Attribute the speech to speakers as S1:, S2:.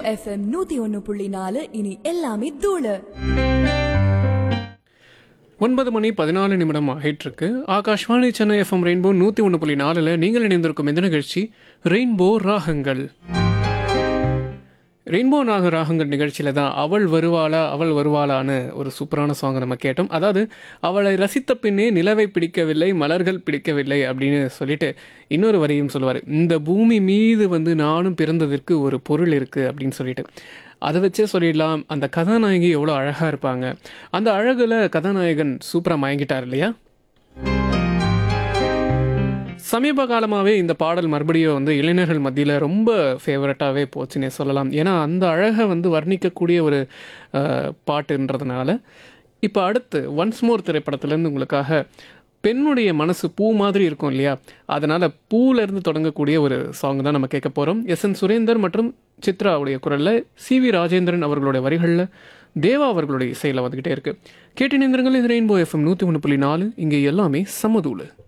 S1: FM நூத்தி ஒன்னு புள்ளி நாலு இனி எல்லாமே தூளு
S2: ஒன்பது மணி பதினாலு நிமிடம் ஆயிட்டிருக்கு ஆகாஷ்வாணி சென்னை எஃப்எம் ரெயின்போ நூற்றி ஒன்று புள்ளி நாலில் நீங்கள் இணைந்திருக்கும் இந்த நிகழ்ச்சி ரெயின்போ ராகங்கள் ரெயின்போ நாக ராகங்கள் நிகழ்ச்சியில் தான் அவள் வருவாளா அவள் வருவாளான்னு ஒரு சூப்பரான சாங்கை நம்ம கேட்டோம் அதாவது அவளை ரசித்த பின்னே நிலவை பிடிக்கவில்லை மலர்கள் பிடிக்கவில்லை அப்படின்னு சொல்லிட்டு இன்னொரு வரியும் சொல்லுவார் இந்த பூமி மீது வந்து நானும் பிறந்ததற்கு ஒரு பொருள் இருக்குது அப்படின்னு சொல்லிட்டு அதை வச்சே சொல்லிடலாம் அந்த கதாநாயகி எவ்வளோ அழகாக இருப்பாங்க அந்த அழகில் கதாநாயகன் சூப்பராக மயங்கிட்டார் இல்லையா சமீப காலமாகவே இந்த பாடல் மறுபடியும் வந்து இளைஞர்கள் மத்தியில் ரொம்ப ஃபேவரட்டாகவே போச்சுன்னே சொல்லலாம் ஏன்னா அந்த அழகை வந்து வர்ணிக்கக்கூடிய ஒரு அஹ், பாட்டுன்றதுனால இப்போ அடுத்து ஒன்ஸ் மோர் திரைப்படத்துலேருந்து உங்களுக்காக பெண்ணுடைய மனசு பூ மாதிரி இருக்கும் இல்லையா அதனால் பூவிலேருந்து தொடங்கக்கூடிய ஒரு சாங் தான் நம்ம கேட்க போகிறோம் எஸ் என் சுரேந்தர் மற்றும் சித்ராவுடைய குரலில் சி வி ராஜேந்திரன் அவர்களுடைய வரிகளில் தேவா அவர்களுடைய இசையில் வந்துக்கிட்டே இருக்குது கேட்டு நிந்திரங்கள் இது ரெயின்போ எஃப்எம் நூற்றி ஒன்று புள்ளி நாலு இங்கே எல்லாமே சமதூளு